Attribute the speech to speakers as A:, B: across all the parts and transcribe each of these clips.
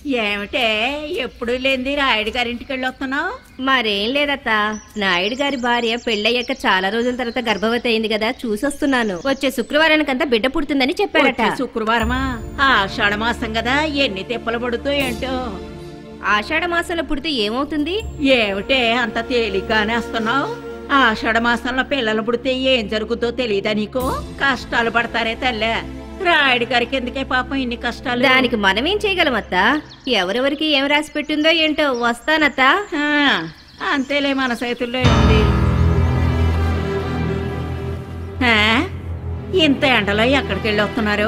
A: ఏమిటే ఎప్పుడు లేనిది రాయుడు గారింటికి వెళ్ళి వస్తున్నావు
B: మరేం లేదత్త నాయుడు గారి భార్య పెళ్ళయ్యాక చాలా రోజుల తర్వాత గర్భవతి అయింది కదా చూసొస్తున్నాను వచ్చే శుక్రవారానికంతా బిడ్డ పుడుతుందని చెప్పారట
A: వచ్చే శుక్రవారమా ఆషాఢ మాసం కదా ఎన్ని తిప్పలు పడుతూ ఏంటో
B: ఆషాఢ మాసంలో పుడితే ఏమవుతుంది
A: ఏమిటే అంత తేలిగ్గానే వస్తున్నావు ఆషాఢ మాసంలో పిల్లలు పుడితే ఏం జరుగుతుందో తెలియదా నీకు కష్టాలు పడతారే తల్లే రాయుడు గారికి ఎందుకే పాపం ఇన్ని కష్టాలు
B: దానికి మనమేం చేయగలం అత్త ఎవరెవరికి ఏం రాసి పెట్టిందో ఏంటో వస్తానత్త
A: ఆ, అంతేలే మన చేతుల్లో ఉంది ఆ, ఇంత ఎండలో ఎక్కడికి వెళ్ళి వస్తున్నారు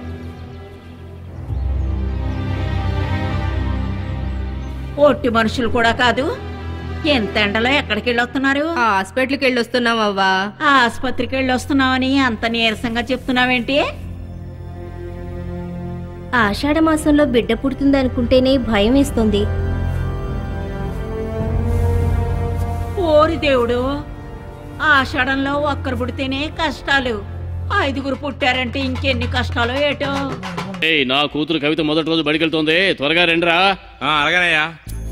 A: ఒట్టి మనుషులు కూడా కాదు ఎంత ఎండలో ఎక్కడికి వెళ్ళి వస్తున్నారు
B: హాస్పిటల్కి వెళ్ళి వస్తున్నాం అవ్వా
A: ఆ ఆసుపత్రికి వెళ్ళి వస్తున్నావని అంత నీరసంగా చెప్తున్నావేంటి
B: ఆషాఢ మాసంలో బిడ్డ పుడుతుంది అనుకుంటేనే భయం వేస్తుంది
A: ఓరి దేవుడు ఆషాఢంలో ఒక్కరు పుడితేనే కష్టాలు ఐదుగురు పుట్టారంటే ఇంకెన్ని కష్టాలు ఏటో
C: ఏయ్ నా కూతురు కవిత మొదటి రోజు బడికెళ్తోంది త్వరగా రండిరా
D: అలాగేనయ్యా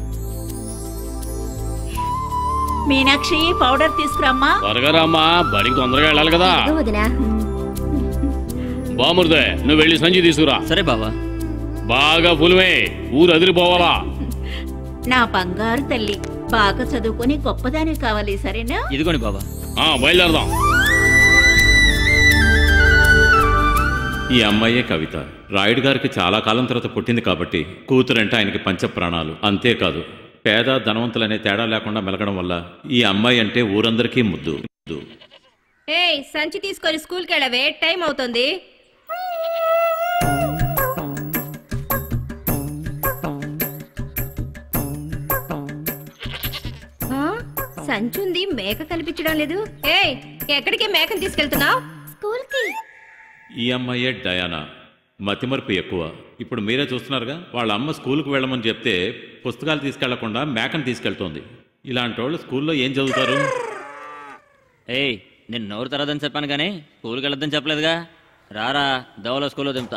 A: మీనాక్షి పౌడర్ తీసుకురమ్మా
C: త్వరగా రామ్మా బడికి తొందరగా వెళ్ళాలి కదా
B: ఇదిగో వదినా
C: బాముర్దే నువ్వు వెళ్ళి సంచి తీసుకురా
E: సరే బావా
C: బాగా పులివే ఊరు అదిరిపోవాలా
A: నా బంగారు తల్లి బాగా చదువుకొని గొప్పదాని కావాలి సరేనా
E: ఇదిగోండి బావా
C: ఆ బయలుదేరదాం
F: ఈ అమ్మాయే కవిత రాయుడు గారికి చాలా కాలం తర్వాత పుట్టింది కాబట్టి కూతురంటే ఆయనకి పంచ ప్రాణాలు అంతేకాదు పేద ధనవంతులనే తేడా లేకుండా మెలగడం వల్ల ఈ అమ్మాయి అంటే ఊరందరికీ ముద్దు ముద్దు
B: ఏయ్ సంచి తీసుకొని స్కూల్కి వెళ్ళవే టైం అవుతుంది ఆ, సంచుంది మేక కనిపించడం లేదు ఏయ్ ఎక్కడికి మేకను తీసుకెళ్తున్నావు స్కూల్కి
F: ఈ అమ్మాయే డయానా మతిమరుపు ఎక్కువ ఇప్పుడు మీరే చూస్తున్నారుగా వాళ్ళ అమ్మ స్కూల్కి వెళ్ళమని చెప్తే పుస్తకాలు తీసుకెళ్లకుండా మేకను తీసుకెళ్తోంది ఇలాంటి వాళ్ళు స్కూల్లో ఏం చదువుతారు
E: ఏయ్ నేను నోరు తరదని చెప్పాను కానీ స్కూల్కి వెళ్ళొద్దని చెప్పలేదుగా రారా దవలో స్కూల్లో దింపుతా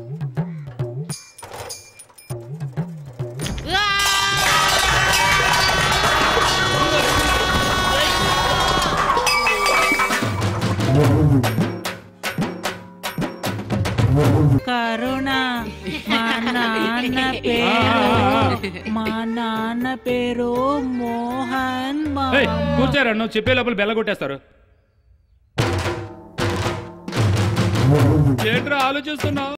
G: కరుణ మా నాన్న పేరు మా నాన్న పేరు మోహన్ మా
H: కూర్చారా నువ్వు చెప్పే లోపల బెల్ల కొట్టేస్తారు ఏంట్రా ఆలోచిస్తున్నావు